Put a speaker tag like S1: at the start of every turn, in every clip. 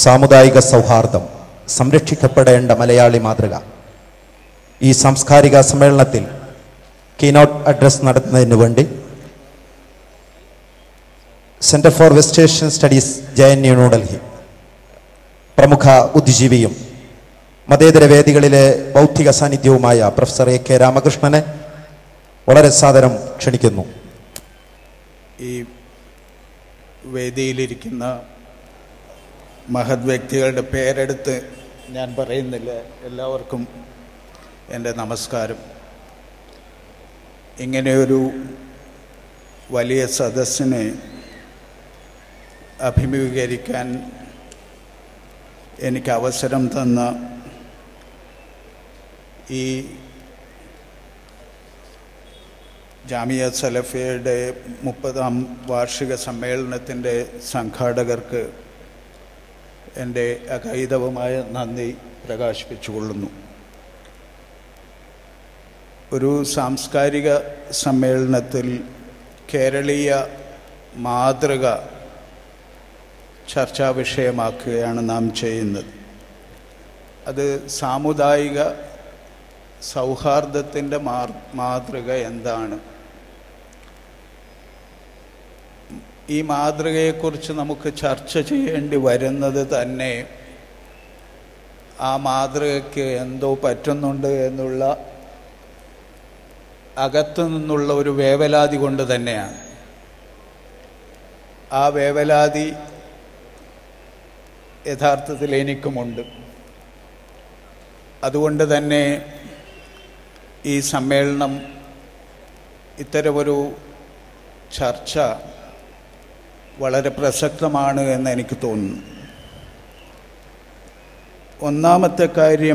S1: സാമുദായിക സൗഹാർദ്ദം സംരക്ഷിക്കപ്പെടേണ്ട മലയാളി മാതൃക ഈ സാംസ്കാരിക സമ്മേളനത്തിൽ കീനോട്ട് അഡ്രസ് നടത്തുന്നതിന് വേണ്ടി Centre for West Asian Studies J N U New Delhi പ്രമുഖ ബുദ്ധിജീവിയും മതേതര വേദികളിലെ ബൗദ്ധിക സാന്നിധ്യവുമായ പ്രൊഫസർ എ കെ രാമകൃഷ്ണനെ വളരെ സാദരം ക്ഷണിക്കുന്നു
S2: ഈ വേദിയിലിരിക്കുന്ന മഹത് വ്യക്തികളുടെ പേരെടുത്ത് ഞാൻ പറയുന്നില്ല എല്ലാവർക്കും എൻ്റെ നമസ്കാരം ഇങ്ങനെയൊരു വലിയ സദസ്സിനെ അഭിമുഖീകരിക്കാൻ എനിക്ക് അവസരം തന്ന ഈ ജാമിയ സലഫിയയുടെ മുപ്പതാം വാർഷിക സമ്മേളനത്തിൻ്റെ സംഘാടകർക്ക് എൻ്റെ അകൈതവമായ നന്ദി പ്രകാശിപ്പിച്ചുകൊള്ളുന്നു ഒരു സാംസ്കാരിക സമ്മേളനത്തിൽ കേരളീയ മാതൃക ചർച്ചാ വിഷയമാക്കുകയാണ് നാം ചെയ്യുന്നത് അത് സാമുദായിക സൗഹാർദ്ദത്തിൻ്റെ മാർ മാതൃക എന്താണ് ഈ മാതൃകയെക്കുറിച്ച് നമുക്ക് ചർച്ച ചെയ്യേണ്ടി വരുന്നത് തന്നെ ആ മാതൃകയ്ക്ക് എന്തോ പറ്റുന്നുണ്ട് എന്നുള്ള അകത്തു നിന്നുള്ള ഒരു വേവലാതി കൊണ്ട് തന്നെയാണ് ആ വേവലാതി യഥാർത്ഥത്തിൽ എനിക്കുമുണ്ട് അതുകൊണ്ട് തന്നെ ഈ സമ്മേളനം ഇത്തരമൊരു ചർച്ച വളരെ പ്രസക്തമാണ് എന്ന് എനിക്ക് തോന്നുന്നു ഒന്നാമത്തെ കാര്യം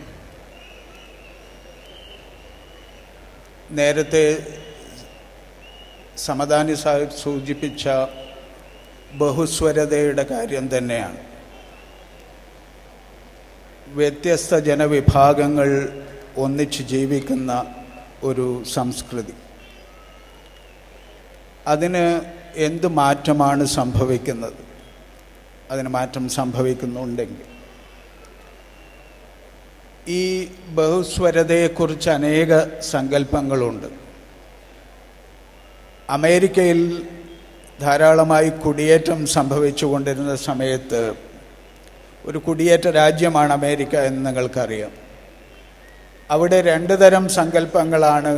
S2: നേരത്തെ സമദാനി സാഹിബ് സൂചിപ്പിച്ച ബഹുസ്വരതയുടെ കാര്യം തന്നെയാണ് വ്യത്യസ്ത ജനവിഭാഗങ്ങൾ ഒന്നിച്ച് ജീവിക്കുന്ന ഒരു സംസ്കൃതി അതിന് എന്ത് മാറ്റമാണ് സംഭവിക്കുന്നത് അതിന് മാറ്റം സംഭവിക്കുന്നുണ്ടെങ്കിൽ ഈ ബഹുസ്വരതയെക്കുറിച്ച് അനേക സങ്കല്പങ്ങളുണ്ട് അമേരിക്കയിൽ ധാരാളമായി കുടിയേറ്റം സംഭവിച്ചുകൊണ്ടിരുന്ന സമയത്ത് ഒരു കുടിയേറ്റ രാജ്യമാണ് അമേരിക്ക എന്ന് നിങ്ങൾക്കറിയാം അവിടെ രണ്ട് തരം സങ്കല്പങ്ങളാണ്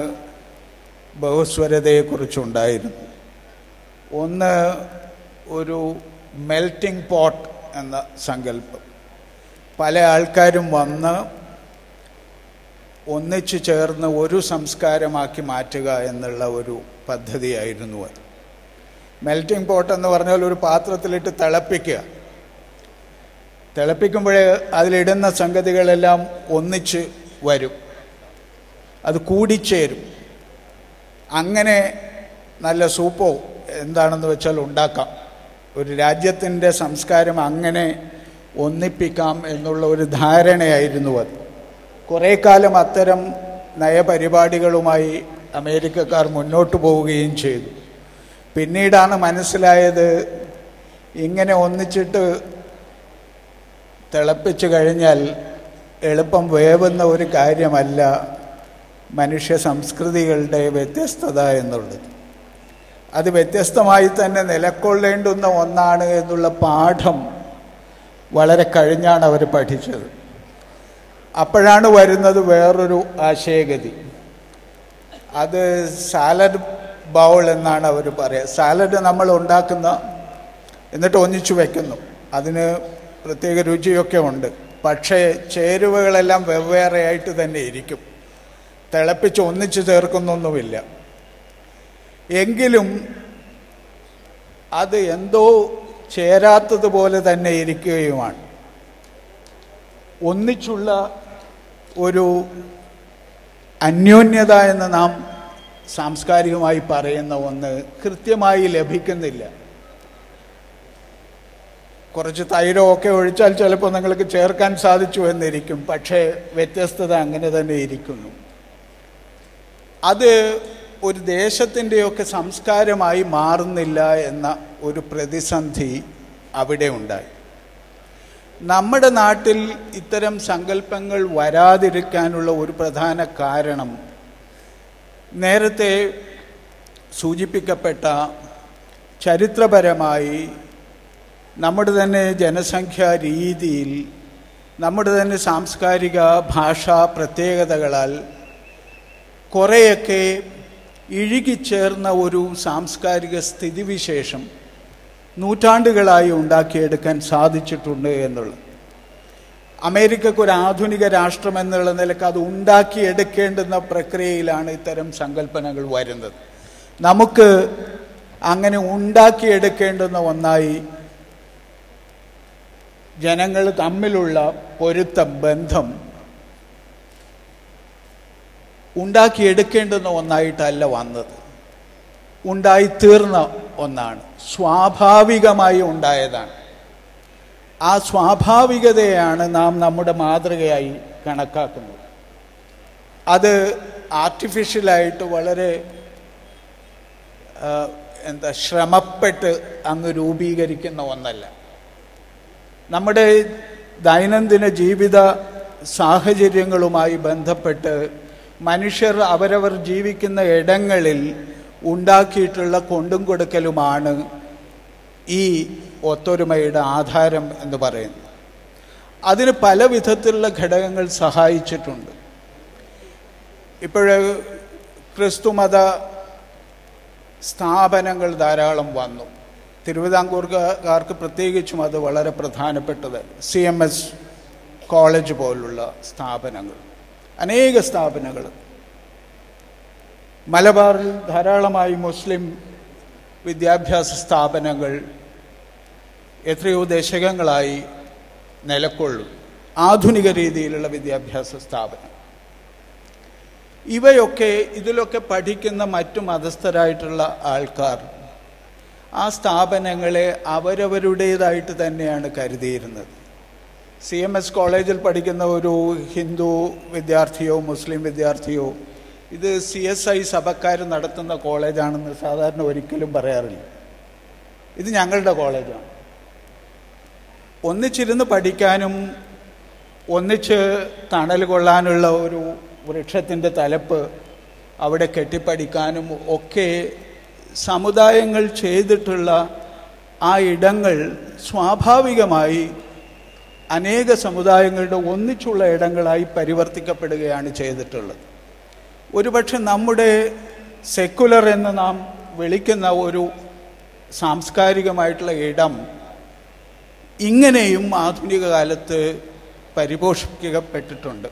S2: ബഹുസ്വരതയെക്കുറിച്ചുണ്ടായിരുന്നത് ഒന്ന് ഒരു മെൽറ്റിംഗ് പോട്ട് എന്ന സങ്കല്പം പല ആൾക്കാരും വന്ന് ഒന്നിച്ചു ചേർന്ന് ഒരു സംസ്കാരമാക്കി മാറ്റുക എന്നുള്ള ഒരു പദ്ധതിയായിരുന്നു അത് മെൽറ്റിംഗ് പോട്ട് എന്ന് പറഞ്ഞാൽ ഒരു പാത്രത്തിലിട്ട് തിളപ്പിക്കുക തിളപ്പിക്കുമ്പോഴേ അതിലിടുന്ന സംഗതികളെല്ലാം ഒന്നിച്ച് വരും അത് കൂടിച്ചേരും അങ്ങനെ നല്ല സൂപ്പോ എന്താണെന്ന് വെച്ചാൽ ഉണ്ടാക്കാം ഒരു രാജ്യത്തിൻ്റെ സംസ്കാരം അങ്ങനെ ഒന്നിപ്പിക്കാം എന്നുള്ള ഒരു ധാരണയായിരുന്നു അത് കുറേ കാലം അത്തരം നയപരിപാടികളുമായി അമേരിക്കക്കാർ മുന്നോട്ട് പോവുകയും ചെയ്തു പിന്നീടാണ് മനസ്സിലായത് ഇങ്ങനെ ഒന്നിച്ചിട്ട് തിളപ്പിച്ചു കഴിഞ്ഞാൽ എളുപ്പം വേവുന്ന ഒരു കാര്യമല്ല മനുഷ്യ സംസ്കൃതികളുടെ വ്യത്യസ്തത എന്നുള്ളത് അത് വ്യത്യസ്തമായി തന്നെ നിലക്കൊള്ളേണ്ടുന്ന ഒന്നാണ് എന്നുള്ള പാഠം വളരെ കഴിഞ്ഞാണ് അവർ പഠിച്ചത് അപ്പോഴാണ് വരുന്നത് വേറൊരു ആശയഗതി അത് സാലഡ് ബൗൾ എന്നാണ് അവർ പറയുക സാലഡ് നമ്മൾ ഉണ്ടാക്കുന്ന എന്നിട്ട് ഒന്നിച്ചു വയ്ക്കുന്നു അതിന് പ്രത്യേക രുചിയൊക്കെ ഉണ്ട് പക്ഷേ ചേരുവകളെല്ലാം വെവ്വേറെയായിട്ട് തന്നെ ഇരിക്കും തിളപ്പിച്ച് ഒന്നിച്ചു ചേർക്കുന്നൊന്നുമില്ല എങ്കിലും അത് എന്തോ ചേരാത്തതുപോലെ തന്നെ ഇരിക്കുകയുമാണ് ഒന്നിച്ചുള്ള ഒരു അന്യോന്യത എന്ന് നാം സാംസ്കാരികമായി പറയുന്ന ഒന്ന് കൃത്യമായി ലഭിക്കുന്നില്ല കുറച്ച് തൈരോ ഒക്കെ ഒഴിച്ചാൽ ചിലപ്പോൾ നിങ്ങൾക്ക് ചേർക്കാൻ സാധിച്ചു എന്നിരിക്കും പക്ഷേ വ്യത്യസ്തത അങ്ങനെ തന്നെ ഇരിക്കുന്നു അത് ഒരു ദേശത്തിൻ്റെയൊക്കെ സംസ്കാരമായി മാറുന്നില്ല എന്ന ഒരു പ്രതിസന്ധി അവിടെ ഉണ്ടായി നമ്മുടെ നാട്ടിൽ ഇത്തരം സങ്കല്പങ്ങൾ വരാതിരിക്കാനുള്ള ഒരു പ്രധാന കാരണം നേരത്തെ സൂചിപ്പിക്കപ്പെട്ട ചരിത്രപരമായി നമ്മുടെ തന്നെ ജനസംഖ്യാ രീതിയിൽ നമ്മുടെ തന്നെ സാംസ്കാരിക ഭാഷാ പ്രത്യേകതകളാൽ കുറേയൊക്കെ ഇഴുകിച്ചേർന്ന ഒരു സാംസ്കാരിക സ്ഥിതിവിശേഷം നൂറ്റാണ്ടുകളായി ഉണ്ടാക്കിയെടുക്കാൻ സാധിച്ചിട്ടുണ്ട് എന്നുള്ളത് അമേരിക്കക്ക് ഒരു ആധുനിക രാഷ്ട്രം എന്നുള്ള നിലക്ക് അത് ഉണ്ടാക്കിയെടുക്കേണ്ടുന്ന പ്രക്രിയയിലാണ് ഇത്തരം സങ്കല്പനകൾ വരുന്നത് നമുക്ക് അങ്ങനെ ഉണ്ടാക്കിയെടുക്കേണ്ടുന്ന ഒന്നായി ജനങ്ങൾ തമ്മിലുള്ള പൊരുത്തം ബന്ധം ഉണ്ടാക്കിയെടുക്കേണ്ടുന്ന ഒന്നായിട്ടല്ല വന്നത് ഉണ്ടായിത്തീർന്ന ഒന്നാണ് സ്വാഭാവികമായി ഉണ്ടായതാണ് ആ സ്വാഭാവികതയാണ് നാം നമ്മുടെ മാതൃകയായി കണക്കാക്കുന്നത് അത് ആർട്ടിഫിഷ്യലായിട്ട് വളരെ ആ, എന്താ ശ്രമപ്പെട്ട് അങ്ങ് രൂപീകരിക്കുന്ന ഒന്നല്ല നമ്മുടെ ദൈനംദിന ജീവിത സാഹചര്യങ്ങളുമായി ബന്ധപ്പെട്ട് മനുഷ്യർ അവരവർ ജീവിക്കുന്ന ഇടങ്ങളിൽ ഉണ്ടാക്കിയിട്ടുള്ള കൊണ്ടും കൊടുക്കലുമാണ് ഈ ഒത്തൊരുമയുടെ ആധാരം എന്ന് പറയുന്നത് അതിന് പല വിധത്തിലുള്ള ഘടകങ്ങൾ സഹായിച്ചിട്ടുണ്ട് ഇപ്പോഴ് ക്രിസ്തുമത സ്ഥാപനങ്ങൾ ധാരാളം വന്നു തിരുവിതാംകൂർക്കാർക്ക് പ്രത്യേകിച്ചും അത് വളരെ പ്രധാനപ്പെട്ടത് സി എം എസ് കോളേജ് പോലുള്ള സ്ഥാപനങ്ങൾ അനേക സ്ഥാപനങ്ങൾ മലബാറിൽ ധാരാളമായി മുസ്ലിം വിദ്യാഭ്യാസ സ്ഥാപനങ്ങൾ എത്രയോ ദശകങ്ങളായി നിലക്കൊള്ളും ആധുനിക രീതിയിലുള്ള വിദ്യാഭ്യാസ സ്ഥാപനം ഇവയൊക്കെ ഇതിലൊക്കെ പഠിക്കുന്ന മറ്റു മതസ്ഥരായിട്ടുള്ള ആൾക്കാർ ആ സ്ഥാപനങ്ങളെ അവരവരുടേതായിട്ട് തന്നെയാണ് കരുതിയിരുന്നത് സി എം എസ് കോളേജിൽ പഠിക്കുന്ന ഒരു ഹിന്ദു വിദ്യാർത്ഥിയോ മുസ്ലിം വിദ്യാർത്ഥിയോ ഇത് സി എസ് ഐ സഭക്കാർ നടത്തുന്ന കോളേജാണെന്ന് സാധാരണ ഒരിക്കലും പറയാറില്ല ഇത് ഞങ്ങളുടെ കോളേജാണ് ഒന്നിച്ചിരുന്ന് പഠിക്കാനും ഒന്നിച്ച് തണൽ കൊള്ളാനുള്ള ഒരു വൃക്ഷത്തിൻ്റെ തലപ്പ് അവിടെ കെട്ടിപ്പടിക്കാനും ഒക്കെ സമുദായങ്ങൾ ചെയ്തിട്ടുള്ള ആ ഇടങ്ങൾ സ്വാഭാവികമായി അനേക സമുദായങ്ങളുടെ ഒന്നിച്ചുള്ള ഇടങ്ങളായി പരിവർത്തിക്കപ്പെടുകയാണ് ചെയ്തിട്ടുള്ളത് ഒരുപക്ഷെ നമ്മുടെ സെക്കുലർ എന്ന് നാം വിളിക്കുന്ന ഒരു സാംസ്കാരികമായിട്ടുള്ള ഇടം ഇങ്ങനെയും ആധുനിക കാലത്ത് പരിപോഷിപ്പിക്കപ്പെട്ടിട്ടുണ്ട്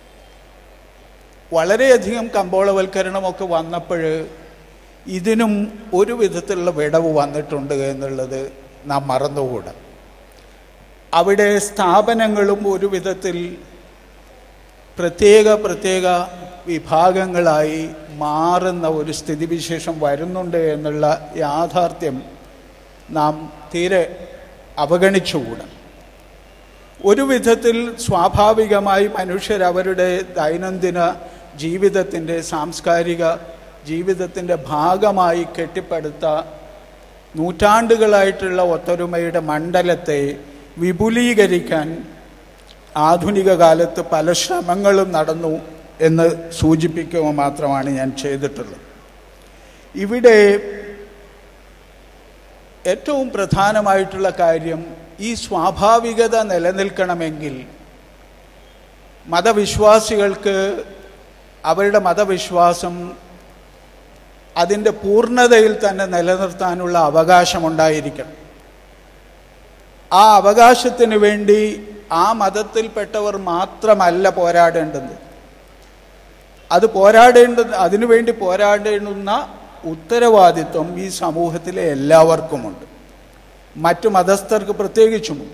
S2: വളരെയധികം കമ്പോളവൽക്കരണമൊക്കെ വന്നപ്പോൾ ഇതിനും ഒരു വിധത്തിലുള്ള വിടവ് വന്നിട്ടുണ്ട് എന്നുള്ളത് നാം മറന്നുകൂടാ അവിടെ സ്ഥാപനങ്ങളും ഒരു വിധത്തിൽ പ്രത്യേക പ്രത്യേക വിഭാഗങ്ങളായി മാറുന്ന ഒരു സ്ഥിതിവിശേഷം വരുന്നുണ്ട് എന്നുള്ള യാഥാർത്ഥ്യം നാം തീരെ അവഗണിച്ചുകൂടാ ഒരു വിധത്തിൽ സ്വാഭാവികമായി മനുഷ്യർ അവരുടെ ദൈനംദിന ജീവിതത്തിൻ്റെ സാംസ്കാരിക ജീവിതത്തിൻ്റെ ഭാഗമായി കെട്ടിപ്പടുത്ത നൂറ്റാണ്ടുകളായിട്ടുള്ള ഒത്തൊരുമയുടെ മണ്ഡലത്തെ വിപുലീകരിക്കാൻ ആധുനിക കാലത്ത് പല ശ്രമങ്ങളും നടന്നു എന്ന് സൂചിപ്പിക്കുക മാത്രമാണ് ഞാൻ ചെയ്തിട്ടുള്ളത് ഇവിടെ ഏറ്റവും പ്രധാനമായിട്ടുള്ള കാര്യം ഈ സ്വാഭാവികത നിലനിൽക്കണമെങ്കിൽ മതവിശ്വാസികൾക്ക് അവരുടെ മതവിശ്വാസം അതിൻ്റെ പൂർണ്ണതയിൽ തന്നെ നിലനിർത്താനുള്ള അവകാശമുണ്ടായിരിക്കണം ആ അവകാശത്തിന് വേണ്ടി ആ മതത്തിൽപ്പെട്ടവർ മാത്രമല്ല പോരാടേണ്ടത് അത് പോരാടേണ്ട അതിനുവേണ്ടി പോരാടേണ്ടുന്ന ഉത്തരവാദിത്വം ഈ സമൂഹത്തിലെ എല്ലാവർക്കുമുണ്ട് മറ്റു മതസ്ഥർക്ക് പ്രത്യേകിച്ചുമുണ്ട്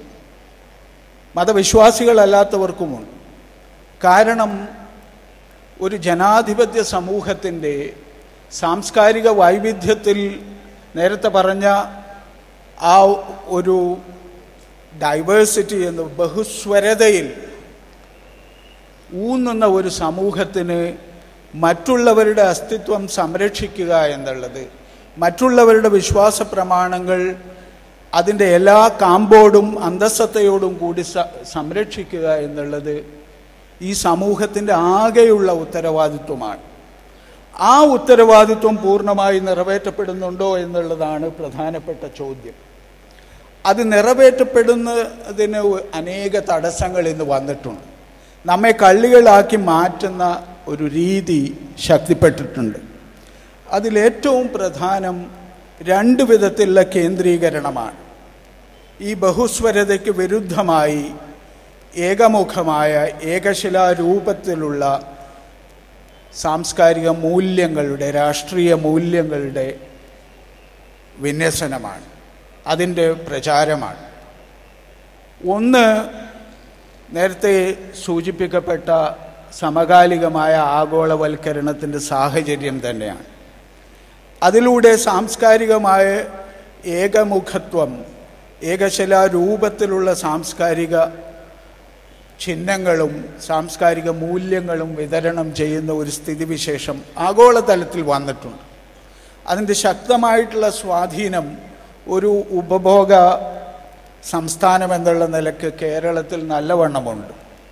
S2: മതവിശ്വാസികളല്ലാത്തവർക്കുമുണ്ട് കാരണം ഒരു ജനാധിപത്യ സമൂഹത്തിൻ്റെ സാംസ്കാരിക വൈവിധ്യത്തിൽ നേരത്തെ പറഞ്ഞ ആ ഒരു ഡൈവേഴ്സിറ്റി എന്ന് ബഹുസ്വരതയിൽ ഊന്നുന്ന ഒരു സമൂഹത്തിന് മറ്റുള്ളവരുടെ അസ്തിത്വം സംരക്ഷിക്കുക എന്നുള്ളത് മറ്റുള്ളവരുടെ വിശ്വാസ പ്രമാണങ്ങൾ അതിൻ്റെ എല്ലാ കാമ്പോടും അന്തസ്സത്തയോടും കൂടി സ- സംരക്ഷിക്കുക എന്നുള്ളത് ഈ സമൂഹത്തിൻ്റെ ആകെയുള്ള ഉത്തരവാദിത്വമാണ് ആ ഉത്തരവാദിത്വം പൂർണ്ണമായി നിറവേറ്റപ്പെടുന്നുണ്ടോ എന്നുള്ളതാണ് പ്രധാനപ്പെട്ട ചോദ്യം അത് നിറവേറ്റപ്പെടുന്നതിന് അനേക തടസ്സങ്ങൾ ഇന്ന് വന്നിട്ടുണ്ട് നമ്മെ കള്ളികളാക്കി മാറ്റുന്ന ഒരു രീതി ശക്തിപ്പെട്ടിട്ടുണ്ട് അതിലേറ്റവും പ്രധാനം രണ്ട് വിധത്തിലുള്ള കേന്ദ്രീകരണമാണ് ഈ ബഹുസ്വരതയ്ക്ക് വിരുദ്ധമായി ഏകമുഖമായ ഏകശിലാരൂപത്തിലുള്ള സാംസ്കാരിക മൂല്യങ്ങളുടെ രാഷ്ട്രീയ മൂല്യങ്ങളുടെ വിന്യസനമാണ് അതിൻ്റെ പ്രചാരമാണ് ഒന്ന് നേരത്തെ സൂചിപ്പിക്കപ്പെട്ട സമകാലികമായ ആഗോളവൽക്കരണത്തിൻ്റെ സാഹചര്യം തന്നെയാണ് അതിലൂടെ സാംസ്കാരികമായ ഏകമുഖത്വം ഏകശിലാരൂപത്തിലുള്ള സാംസ്കാരിക ചിഹ്നങ്ങളും സാംസ്കാരിക മൂല്യങ്ങളും വിതരണം ചെയ്യുന്ന ഒരു സ്ഥിതിവിശേഷം ആഗോളതലത്തിൽ വന്നിട്ടുണ്ട് അതിൻ്റെ ശക്തമായിട്ടുള്ള സ്വാധീനം ഒരു ഉപഭോഗ സംസ്ഥാനം എന്നുള്ള നിലക്ക് കേരളത്തിൽ നല്ലവണ്ണമുണ്ട്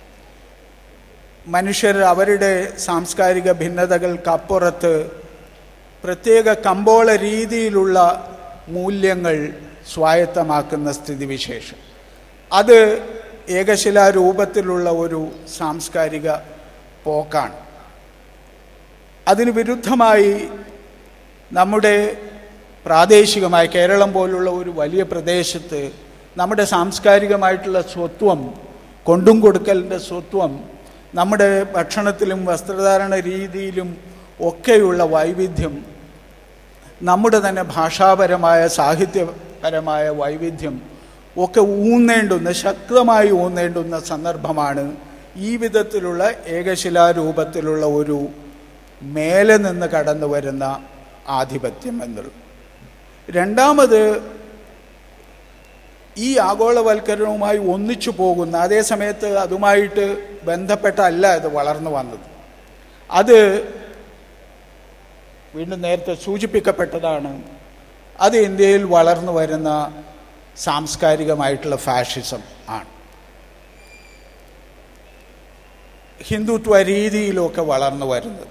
S2: മനുഷ്യർ അവരുടെ സാംസ്കാരിക ഭിന്നതകൾക്കപ്പുറത്ത് പ്രത്യേക കമ്പോള രീതിയിലുള്ള മൂല്യങ്ങൾ സ്വായത്തമാക്കുന്ന സ്ഥിതിവിശേഷം അത് ഏകശിലാരൂപത്തിലുള്ള ഒരു സാംസ്കാരിക പോക്കാണ് അതിന് വിരുദ്ധമായി നമ്മുടെ പ്രാദേശികമായ കേരളം പോലുള്ള ഒരു വലിയ പ്രദേശത്ത് നമ്മുടെ സാംസ്കാരികമായിട്ടുള്ള സ്വത്വം കൊണ്ടും കൊടുക്കലിൻ്റെ സ്വത്വം നമ്മുടെ ഭക്ഷണത്തിലും വസ്ത്രധാരണ രീതിയിലും ഒക്കെയുള്ള വൈവിധ്യം നമ്മുടെ തന്നെ ഭാഷാപരമായ സാഹിത്യപരമായ വൈവിധ്യം ഒക്കെ ഊന്നേണ്ടുന്ന ശക്തമായി ഊന്നേണ്ടുന്ന സന്ദർഭമാണ് ഈ വിധത്തിലുള്ള ഏകശിലാരൂപത്തിലുള്ള ഒരു മേലെ നിന്ന് കടന്നു വരുന്ന ആധിപത്യം എന്നുള്ളത് രണ്ടാമത് ഈ ആഗോളവൽക്കരണവുമായി ഒന്നിച്ചു പോകുന്ന അതേ സമയത്ത് അതുമായിട്ട് ബന്ധപ്പെട്ടല്ല ഇത് വളർന്നു വന്നത് അത് വീണ്ടും നേരത്തെ സൂചിപ്പിക്കപ്പെട്ടതാണ് അത് ഇന്ത്യയിൽ വളർന്നു വരുന്ന സാംസ്കാരികമായിട്ടുള്ള ഫാഷിസം ആണ് ഹിന്ദുത്വ രീതിയിലൊക്കെ വളർന്നു വരുന്നത്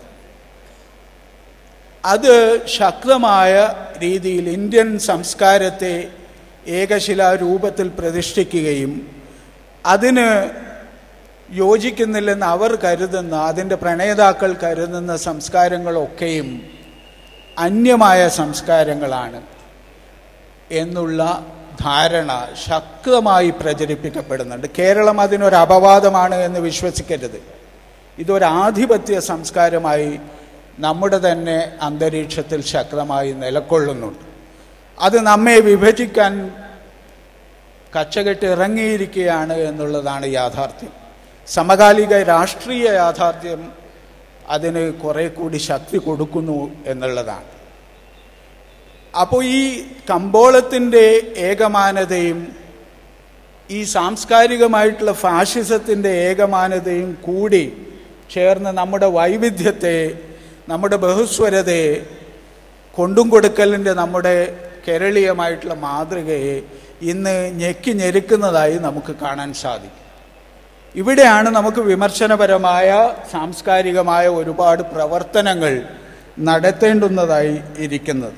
S2: അത് ശക്തമായ രീതിയിൽ ഇന്ത്യൻ സംസ്കാരത്തെ ഏകശിലാരൂപത്തിൽ പ്രതിഷ്ഠിക്കുകയും അതിന് യോജിക്കുന്നില്ലെന്ന് അവർ കരുതുന്ന അതിൻ്റെ പ്രണേതാക്കൾ കരുതുന്ന സംസ്കാരങ്ങളൊക്കെയും അന്യമായ സംസ്കാരങ്ങളാണ് എന്നുള്ള ധാരണ ശക്തമായി പ്രചരിപ്പിക്കപ്പെടുന്നുണ്ട് കേരളം അതിനൊരു അപവാദമാണ് എന്ന് വിശ്വസിക്കരുത് ഇതൊരു ആധിപത്യ സംസ്കാരമായി നമ്മുടെ തന്നെ അന്തരീക്ഷത്തിൽ ശക്തമായി നിലകൊള്ളുന്നുണ്ട് അത് നമ്മെ വിഭജിക്കാൻ കച്ചകെട്ട് ഇറങ്ങിയിരിക്കുകയാണ് എന്നുള്ളതാണ് യാഥാർത്ഥ്യം സമകാലിക രാഷ്ട്രീയ യാഥാർത്ഥ്യം അതിന് കുറെ കൂടി ശക്തി കൊടുക്കുന്നു എന്നുള്ളതാണ് അപ്പോൾ ഈ കമ്പോളത്തിൻ്റെ ഏകമാനതയും ഈ സാംസ്കാരികമായിട്ടുള്ള ഫാഷിസത്തിൻ്റെ ഏകമാനതയും കൂടി ചേർന്ന് നമ്മുടെ വൈവിധ്യത്തെ നമ്മുടെ ബഹുസ്വരതയെ കൊണ്ടും കൊടുക്കലിൻ്റെ നമ്മുടെ കേരളീയമായിട്ടുള്ള മാതൃകയെ ഇന്ന് ഞെക്കി ഞെരുക്കുന്നതായി നമുക്ക് കാണാൻ സാധിക്കും ഇവിടെയാണ് നമുക്ക് വിമർശനപരമായ സാംസ്കാരികമായ ഒരുപാട് പ്രവർത്തനങ്ങൾ നടത്തേണ്ടുന്നതായി ഇരിക്കുന്നത്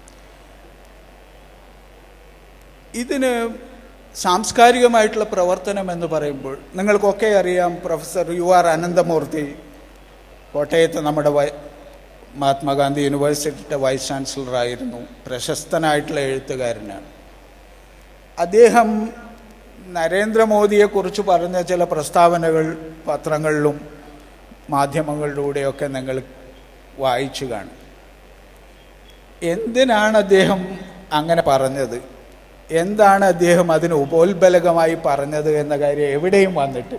S2: ഇതിന് സാംസ്കാരികമായിട്ടുള്ള പ്രവർത്തനം എന്ന് പറയുമ്പോൾ നിങ്ങൾക്കൊക്കെ അറിയാം പ്രൊഫസർ യു ആർ അനന്തമൂർത്തി കോട്ടയത്ത് നമ്മുടെ വൈ മഹാത്മാഗാന്ധി യൂണിവേഴ്സിറ്റിയുടെ വൈസ് ചാൻസലറായിരുന്നു പ്രശസ്തനായിട്ടുള്ള എഴുത്തുകാരനാണ് അദ്ദേഹം നരേന്ദ്രമോദിയെക്കുറിച്ച് പറഞ്ഞ ചില പ്രസ്താവനകൾ പത്രങ്ങളിലും മാധ്യമങ്ങളിലൂടെയൊക്കെ നിങ്ങൾ വായിച്ചു കാണും എന്തിനാണ് അദ്ദേഹം അങ്ങനെ പറഞ്ഞത് എന്താണ് അദ്ദേഹം അതിന് ഉപോത്ബലകമായി പറഞ്ഞത് എന്ന കാര്യം എവിടെയും വന്നിട്ട്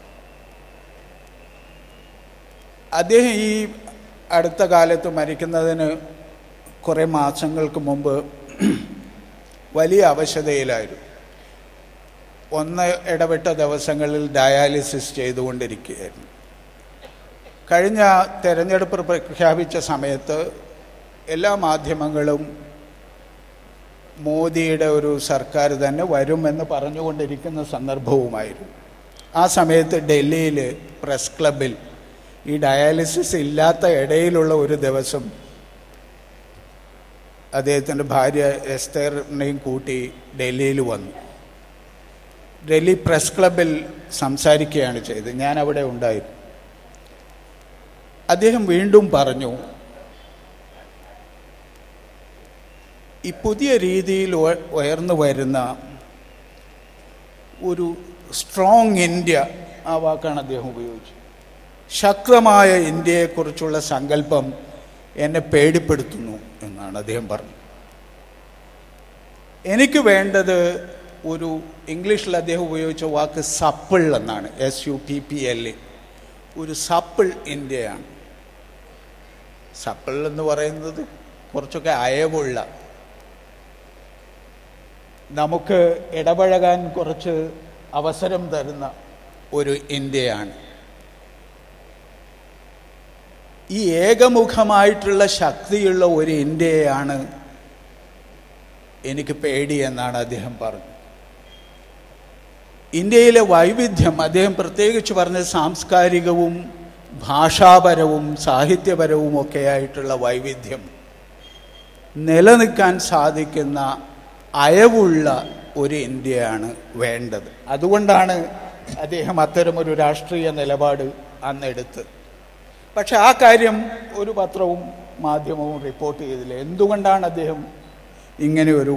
S2: അദ്ദേഹം ഈ അടുത്ത കാലത്ത് മരിക്കുന്നതിന് കുറേ മാസങ്ങൾക്ക് മുമ്പ് വലിയ അവശതയിലായിരുന്നു ഒന്ന് ഇടവിട്ട ദിവസങ്ങളിൽ ഡയാലിസിസ് ചെയ്തുകൊണ്ടിരിക്കുകയായിരുന്നു കഴിഞ്ഞ തെരഞ്ഞെടുപ്പ് പ്രഖ്യാപിച്ച സമയത്ത് എല്ലാ മാധ്യമങ്ങളും മോദിയുടെ ഒരു സർക്കാർ തന്നെ വരുമെന്ന് പറഞ്ഞുകൊണ്ടിരിക്കുന്ന സന്ദർഭവുമായിരുന്നു ആ സമയത്ത് ഡൽഹിയിൽ പ്രസ് ക്ലബിൽ ഈ ഡയാലിസിസ് ഇല്ലാത്ത ഇടയിലുള്ള ഒരു ദിവസം അദ്ദേഹത്തിൻ്റെ ഭാര്യ എസ്തറിനെയും കൂട്ടി ഡൽഹിയിൽ വന്നു ഡൽഹി പ്രസ് ക്ലബിൽ സംസാരിക്കുകയാണ് ചെയ്തത് ഞാൻ അവിടെ ഉണ്ടായിരുന്നു അദ്ദേഹം വീണ്ടും പറഞ്ഞു ഈ പുതിയ രീതിയിൽ ഉയ- ഉയർന്നു വരുന്ന ഒരു സ്ട്രോങ് ഇന്ത്യ ആ വാക്കാണ് അദ്ദേഹം ഉപയോഗിച്ചത് ശക്തമായ ഇന്ത്യയെക്കുറിച്ചുള്ള സങ്കല്പം എന്നെ പേടിപ്പെടുത്തുന്നു എന്നാണ് അദ്ദേഹം പറഞ്ഞത് എനിക്ക് വേണ്ടത് ഒരു ഇംഗ്ലീഷിൽ അദ്ദേഹം ഉപയോഗിച്ച വാക്ക് സപ്പിൾ എന്നാണ് S U P P L ഒരു സപ്പിൾ ഇന്ത്യയാണ് സപ്പിൾ എന്ന് പറയുന്നത് കുറച്ചൊക്കെ അയവുള്ള നമുക്ക് ഇടപഴകാൻ കുറച്ച് അവസരം തരുന്ന ഒരു ഇന്ത്യയാണ് ഈ ഏകമുഖമായിട്ടുള്ള ശക്തിയുള്ള ഒരു ഇന്ത്യയാണ് എനിക്ക് പേടി എന്നാണ് അദ്ദേഹം പറഞ്ഞത് ഇന്ത്യയിലെ വൈവിധ്യം അദ്ദേഹം പ്രത്യേകിച്ച് പറഞ്ഞ സാംസ്കാരികവും ഭാഷാപരവും സാഹിത്യപരവും ഒക്കെ ആയിട്ടുള്ള വൈവിധ്യം നിലനിൽക്കാൻ സാധിക്കുന്ന അയവുള്ള ഒരു ഇന്ത്യയാണ് വേണ്ടത് അതുകൊണ്ടാണ് അദ്ദേഹം അത്തരമൊരു രാഷ്ട്രീയ നിലപാട് അന്നെടുത്തത് പക്ഷെ ആ കാര്യം ഒരു പത്രവും മാധ്യമവും റിപ്പോർട്ട് ചെയ്തില്ല എന്തുകൊണ്ടാണ് അദ്ദേഹം ഇങ്ങനെ ഒരു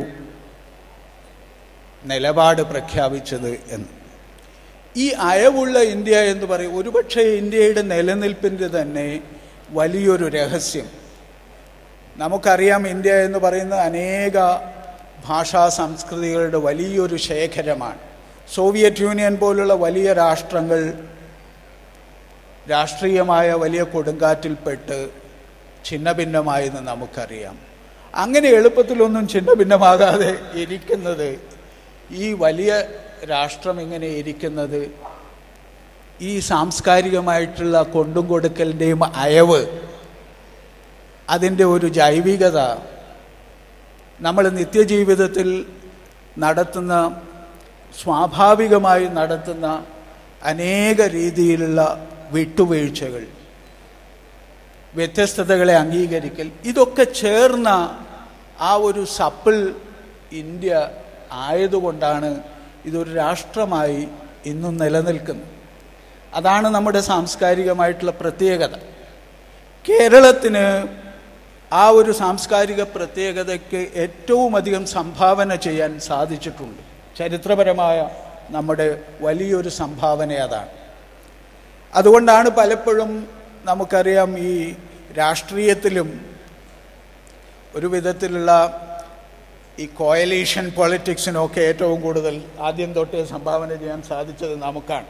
S2: നിലപാട് പ്രഖ്യാപിച്ചത് എന്ന് ഈ അയവുള്ള ഇന്ത്യ എന്ന് പറയും ഒരുപക്ഷെ ഇന്ത്യയുടെ നിലനിൽപ്പിൻ്റെ തന്നെ വലിയൊരു രഹസ്യം നമുക്കറിയാം ഇന്ത്യ എന്ന് പറയുന്നത് അനേക ഭാഷാ സംസ്കൃതികളുടെ വലിയൊരു ശേഖരമാണ് സോവിയറ്റ് യൂണിയൻ പോലുള്ള വലിയ രാഷ്ട്രങ്ങൾ രാഷ്ട്രീയമായ വലിയ കൊടുങ്കാറ്റിൽപ്പെട്ട് ഛിന്നഭിന്നമായെന്ന് നമുക്കറിയാം അങ്ങനെ എളുപ്പത്തിലൊന്നും ഛിന്നഭിന്നമാകാതെ ഇരിക്കുന്നത് ഈ വലിയ രാഷ്ട്രം ഇങ്ങനെ ഇരിക്കുന്നത് ഈ സാംസ്കാരികമായിട്ടുള്ള കൊണ്ടും കൊടുക്കലിൻ്റെയും അയവ് അതിൻ്റെ ഒരു ജൈവികത നമ്മൾ നിത്യജീവിതത്തിൽ നടത്തുന്ന സ്വാഭാവികമായി നടത്തുന്ന അനേക രീതിയിലുള്ള വിട്ടുവീഴ്ചകൾ വ്യത്യസ്തതകളെ അംഗീകരിക്കൽ ഇതൊക്കെ ചേർന്ന ആ ഒരു സപ്പിൾ ഇന്ത്യ ആയതുകൊണ്ടാണ് ഇതൊരു രാഷ്ട്രമായി ഇന്നും നിലനിൽക്കുന്നത് അതാണ് നമ്മുടെ സാംസ്കാരികമായിട്ടുള്ള പ്രത്യേകത കേരളത്തിന് ആ ഒരു സാംസ്കാരിക പ്രത്യേകതയ്ക്ക് ഏറ്റവും അധികം സംഭാവന ചെയ്യാൻ സാധിച്ചിട്ടുണ്ട് ചരിത്രപരമായ നമ്മുടെ വലിയൊരു സംഭാവന അതാണ് അതുകൊണ്ടാണ് പലപ്പോഴും നമുക്കറിയാം ഈ രാഷ്ട്രീയത്തിലും ഒരു വിധത്തിലുള്ള ഈ കോയലീഷൻ പൊളിറ്റിക്സിനൊക്കെ ഏറ്റവും കൂടുതൽ ആദ്യം തൊട്ടേ സംഭാവന ചെയ്യാൻ സാധിച്ചത് നമുക്കാണ്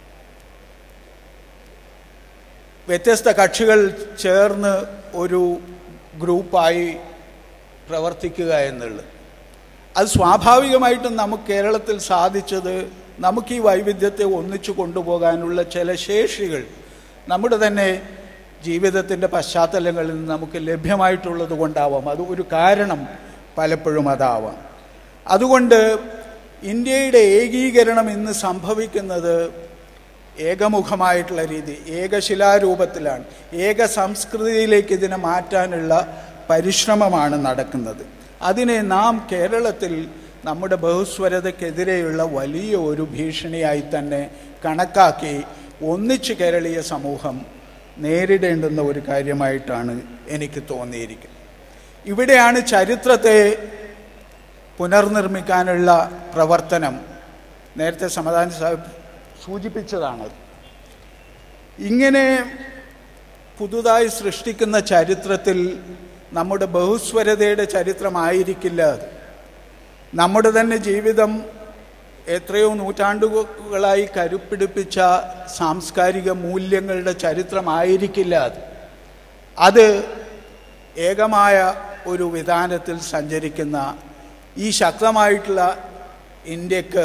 S2: വ്യത്യസ്ത കക്ഷികൾ ചേർന്ന് ഒരു ഗ്രൂപ്പായി പ്രവർത്തിക്കുക എന്നുള്ളത് അത് സ്വാഭാവികമായിട്ടും നമുക്ക് കേരളത്തിൽ സാധിച്ചത് നമുക്ക് ഈ വൈവിധ്യത്തെ ഒന്നിച്ചു കൊണ്ടുപോകാനുള്ള ചില ശേഷികൾ നമ്മുടെ തന്നെ ജീവിതത്തിൻ്റെ പശ്ചാത്തലങ്ങളിൽ നിന്ന് നമുക്ക് ലഭ്യമായിട്ടുള്ളത് കൊണ്ടാവാം അത് ഒരു കാരണം പലപ്പോഴും അതാവാം അതുകൊണ്ട് ഇന്ത്യയുടെ ഏകീകരണം ഇന്ന് സംഭവിക്കുന്നത് ഏകമുഖമായിട്ടുള്ള രീതി ഏകശിലാരൂപത്തിലാണ് ഏക സംസ്കൃതിയിലേക്ക് ഇതിനെ മാറ്റാനുള്ള പരിശ്രമമാണ് നടക്കുന്നത് അതിനെ നാം കേരളത്തിൽ നമ്മുടെ ബഹുസ്വരതയ്ക്കെതിരെയുള്ള വലിയ ഒരു ഭീഷണിയായി തന്നെ കണക്കാക്കി ഒന്നിച്ച് കേരളീയ സമൂഹം നേരിടേണ്ടുന്ന ഒരു കാര്യമായിട്ടാണ് എനിക്ക് തോന്നിയിരിക്കുന്നത് ഇവിടെയാണ് ചരിത്രത്തെ പുനർനിർമ്മിക്കാനുള്ള പ്രവർത്തനം നേരത്തെ സമാധാന സാഹിബ് സൂചിപ്പിച്ചതാണ് ഇങ്ങനെ പുതുതായി സൃഷ്ടിക്കുന്ന ചരിത്രത്തിൽ നമ്മുടെ ബഹുസ്വരതയുടെ ചരിത്രമായിരിക്കില്ല അത് നമ്മുടെ തന്നെ ജീവിതം എത്രയോ നൂറ്റാണ്ടുകളായി കരുപ്പിടിപ്പിച്ച സാംസ്കാരിക മൂല്യങ്ങളുടെ ചരിത്രമായിരിക്കില്ല അത് അത് ഏകമായ ഒരു വിധാനത്തിൽ സഞ്ചരിക്കുന്ന ഈ ശക്തമായിട്ടുള്ള ഇന്ത്യക്ക്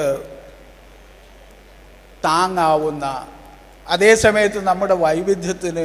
S2: താങ്ങാവുന്ന അതേസമയത്ത് നമ്മുടെ വൈവിധ്യത്തിന്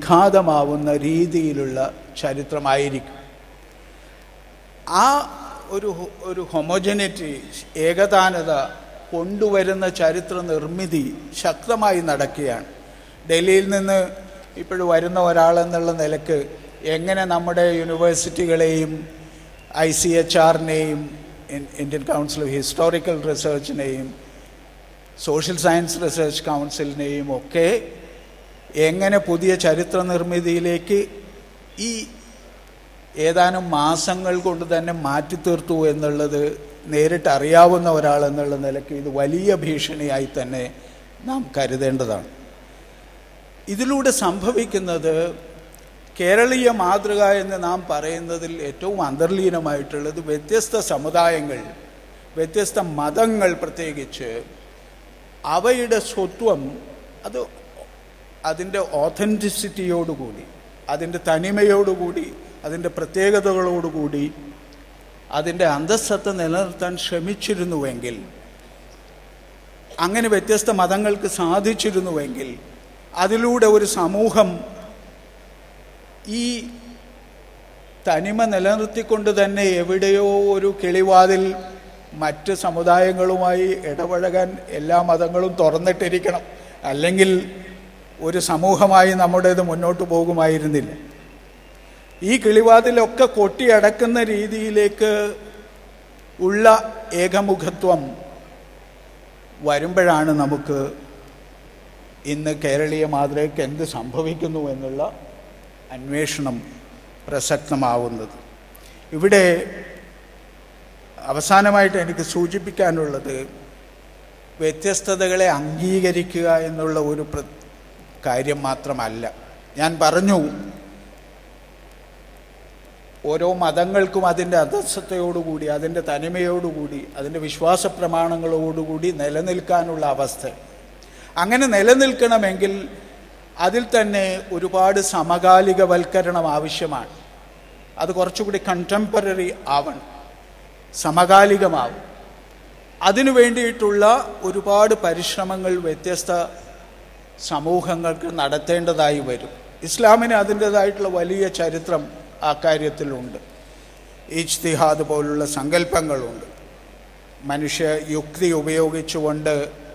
S2: വിഘാതമാവുന്ന രീതിയിലുള്ള ചരിത്രമായിരിക്കും ആ ഒരു ഹೊ- ഒരു ഹൊമോജനിറ്റി ഏകതാനത കൊണ്ടുവരുന്ന ചരിത്ര നിർമ്മിതി ശക്തമായി നടക്കുകയാണ് ഡൽഹിയിൽ നിന്ന് ഇപ്പോഴും വരുന്ന ഒരാളെന്നുള്ള നിലക്ക് എങ്ങനെ നമ്മുടെ യൂണിവേഴ്സിറ്റികളെയും ഐ സി എച്ച് ആറിനെയും ഇന്ത്യൻ കൗൺസിൽ ഓഫ് ഹിസ്റ്റോറിക്കൽ റിസർച്ചിനെയും സോഷ്യൽ സയൻസ് റിസർച്ച് കൗൺസിലിനെയും ഒക്കെ എങ്ങനെ പുതിയ ചരിത്ര നിർമ്മിതിയിലേക്ക് ഈ ഏതാനും മാസങ്ങൾ കൊണ്ട് തന്നെ മാറ്റി തീർത്തു എന്നുള്ളത് നേരിട്ട് അറിയാവുന്ന ഒരാൾ എന്നുള്ള നിലയ്ക്ക് ഇത് വലിയ ഭീഷണിയായി തന്നെ നാം കരുതേണ്ടതാണ് ഇതിലൂടെ സംഭവിക്കുന്നത് കേരളീയ മാതൃക എന്ന് നാം പറയുന്നതിൽ ഏറ്റവും അന്തർലീനമായിട്ടുള്ളത് വ്യത്യസ്ത സമുദായങ്ങൾ വ്യത്യസ്ത മതങ്ങൾ പ്രത്യേകിച്ച് അവയുടെ സ്വത്വം അത് അതിൻ്റെ ഓഥൻറ്റിസിറ്റിയോടുകൂടി അതിൻ്റെ തനിമയോടുകൂടി അതിൻ്റെ പ്രത്യേകതകളോടുകൂടി അതിൻ്റെ അന്തസ്സത്ത നിലനിർത്താൻ ശ്രമിച്ചിരുന്നുവെങ്കിൽ അങ്ങനെ വ്യത്യസ്ത മതങ്ങൾക്ക് സാധിച്ചിരുന്നുവെങ്കിൽ അതിലൂടെ ഒരു സമൂഹം ഈ തനിമ നിലനിർത്തിക്കൊണ്ട് തന്നെ എവിടെയോ ഒരു കിളിവാതിൽ മറ്റ് സമുദായങ്ങളുമായി ഇടപഴകാൻ എല്ലാ മതങ്ങളും തുറന്നിട്ടിരിക്കണം അല്ലെങ്കിൽ ഒരു സമൂഹമായി നമ്മുടേത് മുന്നോട്ട് പോകുമായിരുന്നില്ല ഈ കിളിവാതിലൊക്കെ കൊട്ടിയടക്കുന്ന രീതിയിലേക്ക് ഉള്ള ഏകമുഖത്വം വരുമ്പോഴാണ് നമുക്ക് ഇന്ന് കേരളീയ മാതൃകയ്ക്ക് എന്ത് സംഭവിക്കുന്നു എന്നുള്ള അന്വേഷണം പ്രസക്തമാവുന്നത് ഇവിടെ അവസാനമായിട്ട് എനിക്ക് സൂചിപ്പിക്കാനുള്ളത് വ്യത്യസ്തതകളെ അംഗീകരിക്കുക എന്നുള്ള ഒരു പ്ര കാര്യം മാത്രമല്ല ഞാൻ പറഞ്ഞു ഓരോ മതങ്ങൾക്കും അതിൻ്റെ അധസ്ഥതയോടുകൂടി അതിൻ്റെ തനിമയോടുകൂടി അതിൻ്റെ വിശ്വാസ പ്രമാണങ്ങളോടുകൂടി നിലനിൽക്കാനുള്ള അവസ്ഥ അങ്ങനെ നിലനിൽക്കണമെങ്കിൽ അതിൽ തന്നെ ഒരുപാട് സമകാലികവൽക്കരണം ആവശ്യമാണ് അത് കുറച്ചുകൂടി കണ്ടംപററി ആവണം സമകാലികമാവും അതിനു വേണ്ടിയിട്ടുള്ള ഒരുപാട് പരിശ്രമങ്ങൾ വ്യത്യസ്ത സമൂഹങ്ങൾക്ക് നടത്തേണ്ടതായി വരും ഇസ്ലാമിന് അതിൻ്റെതായിട്ടുള്ള വലിയ ചരിത്രം ആ കാര്യത്തിലുണ്ട് ഇജ്തിഹാദ് പോലുള്ള സങ്കല്പങ്ങളുണ്ട് മനുഷ്യ യുക്തി ഉപയോഗിച്ചുകൊണ്ട്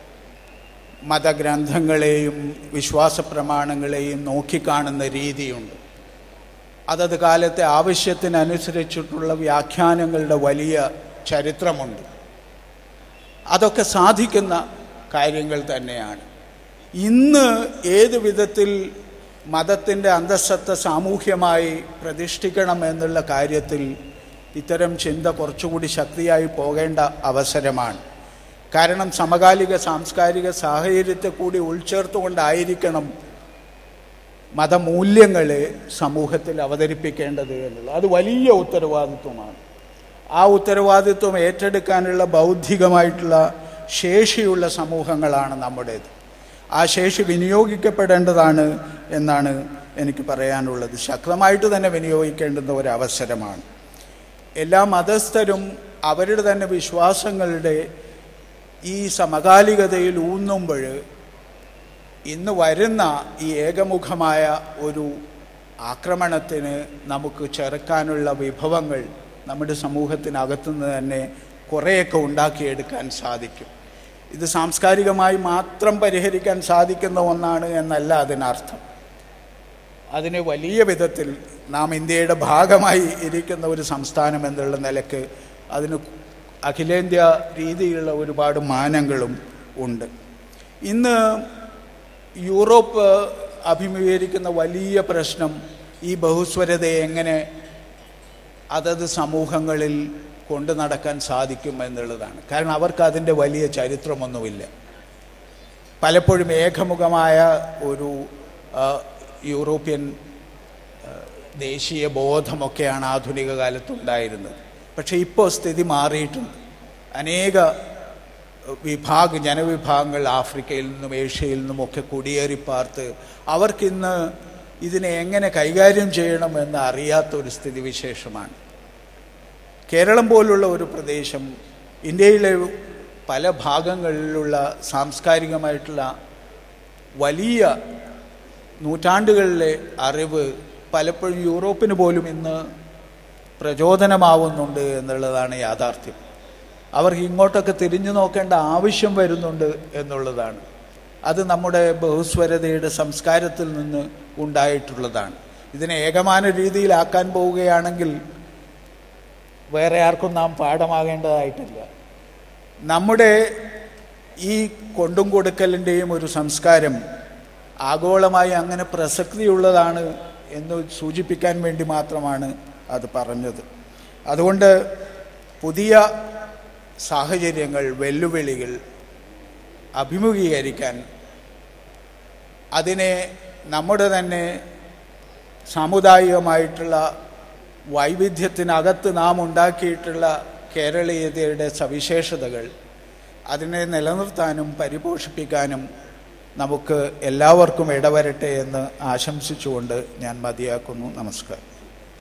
S2: മതഗ്രന്ഥങ്ങളെയും വിശ്വാസ പ്രമാണങ്ങളെയും നോക്കിക്കാണുന്ന രീതിയുണ്ട് അതത് കാലത്തെ ആവശ്യത്തിനനുസരിച്ചിട്ടുള്ള വ്യാഖ്യാനങ്ങളുടെ വലിയ ചരിത്രമുണ്ട് അതൊക്കെ സാധിക്കുന്ന കാര്യങ്ങൾ തന്നെയാണ് ഇന്ന് ഏത് വിധത്തിൽ മതത്തിൻ്റെ അന്തസ്സത്ത സാമൂഹ്യമായി പ്രതിഷ്ഠിക്കണം എന്നുള്ള കാര്യത്തിൽ ഇത്തരം ചിന്ത കുറച്ചുകൂടി ശക്തിയായി പോകേണ്ട അവസരമാണ് കാരണം സമകാലിക സാംസ്കാരിക സാഹചര്യത്തെ കൂടി ഉൾച്ചേർത്തുകൊണ്ടായിരിക്കണം മതമൂല്യങ്ങളെ സമൂഹത്തിൽ അവതരിപ്പിക്കേണ്ടത് എന്നുള്ളത് അത് വലിയ ഉത്തരവാദിത്വമാണ് ആ ഉത്തരവാദിത്വം ഏറ്റെടുക്കാനുള്ള ബൗദ്ധികമായിട്ടുള്ള ശേഷിയുള്ള സമൂഹങ്ങളാണ് നമ്മുടേത് ആ ശേഷി വിനിയോഗിക്കപ്പെടേണ്ടതാണ് എന്നാണ് എനിക്ക് പറയാനുള്ളത് ശക്തമായിട്ട് തന്നെ വിനിയോഗിക്കേണ്ടുന്ന ഒരു അവസരമാണ് എല്ലാ മതസ്ഥരും അവരുടെ തന്നെ വിശ്വാസങ്ങളുടെ ഈ സമകാലികതയിൽ ഊന്നുമ്പോൾ ഇന്ന് വരുന്ന ഈ ഏകമുഖമായ ഒരു ആക്രമണത്തിന് നമുക്ക് ചെറുക്കാനുള്ള വിഭവങ്ങൾ നമ്മുടെ സമൂഹത്തിനകത്തുനിന്ന് തന്നെ കുറേയൊക്കെ ഉണ്ടാക്കിയെടുക്കാൻ സാധിക്കും ഇത് സാംസ്കാരികമായി മാത്രം പരിഹരിക്കാൻ സാധിക്കുന്ന ഒന്നാണ് എന്നല്ല അതിനർത്ഥം അതിന് വലിയ വിധത്തിൽ നാം ഇന്ത്യയുടെ ഭാഗമായി ഇരിക്കുന്ന ഒരു സംസ്ഥാനം എന്നുള്ള നിലക്ക് അതിന് അഖിലേന്ത്യാ രീതിയിലുള്ള ഒരുപാട് മാനങ്ങളും ഉണ്ട് ഇന്ന് യൂറോപ്പ് അഭിമുഖീകരിക്കുന്ന വലിയ പ്രശ്നം ഈ ബഹുസ്വരതയെ എങ്ങനെ അതത് സമൂഹങ്ങളിൽ കൊണ്ടു നടക്കാൻ സാധിക്കും എന്നുള്ളതാണ് കാരണം അവർക്ക് അതിൻ്റെ വലിയ ചരിത്രമൊന്നുമില്ല പലപ്പോഴും ഏകമുഖമായ ഒരു ആ, യൂറോപ്യൻ ആ, ദേശീയ ബോധമൊക്കെയാണ് ആധുനിക കാലത്തുണ്ടായിരുന്നത് പക്ഷേ ഇപ്പോൾ സ്ഥിതി മാറിയിട്ടുണ്ട് അനേക വിഭാഗ ജനവിഭാഗങ്ങൾ ആഫ്രിക്കയിൽ നിന്നും ഏഷ്യയിൽ നിന്നും ഒക്കെ കുടിയേറി പാർത്ത് അവർക്കിന്ന് ഇതിനെ എങ്ങനെ കൈകാര്യം ചെയ്യണമെന്ന് അറിയാത്ത ഒരു സ്ഥിതിവിശേഷമാണ് കേരളം പോലുള്ള ഒരു പ്രദേശം ഇന്ത്യയിലെ പല ഭാഗങ്ങളിലുള്ള സാംസ്കാരികമായിട്ടുള്ള വലിയ നൂറ്റാണ്ടുകളിലെ അറിവ് പലപ്പോഴും യൂറോപ്പിന് പോലും ഇന്ന് പ്രചോദനമാവുന്നുണ്ട് എന്നുള്ളതാണ് യാഥാർത്ഥ്യം അവർക്ക് ഇങ്ങോട്ടൊക്കെ തിരിഞ്ഞു നോക്കേണ്ട ആവശ്യം വരുന്നുണ്ട് എന്നുള്ളതാണ് അത് നമ്മുടെ ബഹുസ്വരതയുടെ സംസ്കാരത്തിൽ നിന്ന് ഉണ്ടായിട്ടുള്ളതാണ് ഇതിനെ ഏകമാന രീതിയിലാക്കാൻ പോവുകയാണെങ്കിൽ വേറെ ആർക്കും നാം പാഠമാകേണ്ടതായിട്ടില്ല നമ്മുടെ ഈ കൊണ്ടും കൊടുക്കലിൻ്റെയും ഒരു സംസ്കാരം ആഗോളമായി അങ്ങനെ പ്രസക്തിയുള്ളതാണ് എന്ന് സൂചിപ്പിക്കാൻ വേണ്ടി മാത്രമാണ് അത് പറഞ്ഞത് അതുകൊണ്ട് പുതിയ സാഹചര്യങ്ങൾ വെല്ലുവിളികൾ അഭിമുഖീകരിക്കാൻ അതിനെ നമ്മുടെ തന്നെ സാമുദായികമായിട്ടുള്ള വൈവിധ്യത്തിനകത്ത് നാം ഉണ്ടാക്കിയിട്ടുള്ള കേരളീയതയുടെ സവിശേഷതകൾ അതിനെ നിലനിർത്താനും പരിപോഷിപ്പിക്കാനും നമുക്ക് എല്ലാവർക്കും ഇടവരട്ടെ എന്ന് ആശംസിച്ചുകൊണ്ട് ഞാൻ മതിയാക്കുന്നു നമസ്കാരം